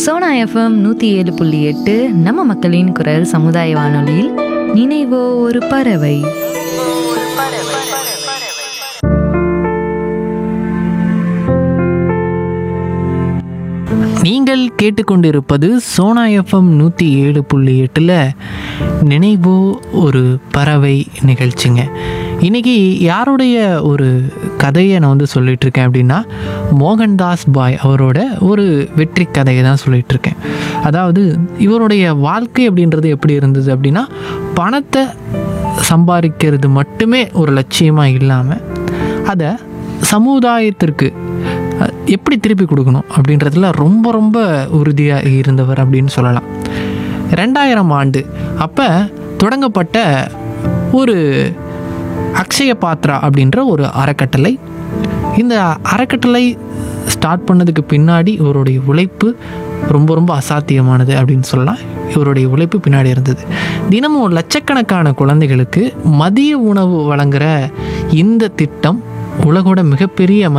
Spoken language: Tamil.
சோனா எஃப்எம் நூற்றி ஏழு புள்ளி எட்டு நம்ம மக்களின் குரல் சமுதாய வானொலியில் நினைவோ ஒரு பறவை நீங்கள் கேட்டுக்கொண்டிருப்பது சோனா எஃப்எம் நூற்றி ஏழு புள்ளி எட்டில் நினைவோ ஒரு பறவை நிகழ்ச்சிங்க இன்றைக்கி யாருடைய ஒரு கதையை நான் வந்து சொல்லிட்டு இருக்கேன் அப்படின்னா மோகன்தாஸ் பாய் அவரோட ஒரு வெற்றி கதையை தான் சொல்லிட்டு இருக்கேன் அதாவது இவருடைய வாழ்க்கை அப்படின்றது எப்படி இருந்தது அப்படின்னா பணத்தை சம்பாதிக்கிறது மட்டுமே ஒரு லட்சியமாக இல்லாமல் அதை சமுதாயத்திற்கு அஹ், எப்படி திருப்பி கொடுக்கணும் அப்படின்றதுல ரொம்ப ரொம்ப உறுதியாக இருந்தவர் அப்படின்னு சொல்லலாம் ரெண்டாயிரம் ஆண்டு அப்போ தொடங்கப்பட்ட ஒரு அக்ஷய பாத்ரா அப்படின்ற ஒரு அறக்கட்டளை இந்த அறக்கட்டளை ஸ்டார்ட் பண்ணதுக்கு பின்னாடி இவருடைய உழைப்பு ரொம்ப ரொம்ப அசாத்தியமானது அப்படின்னு சொல்லலாம் இவருடைய உழைப்பு பின்னாடி இருந்தது தினமும் லட்சக்கணக்கான குழந்தைகளுக்கு மதிய உணவு வழங்குகிற இந்த திட்டம் உலகோட மிகப்பெரிய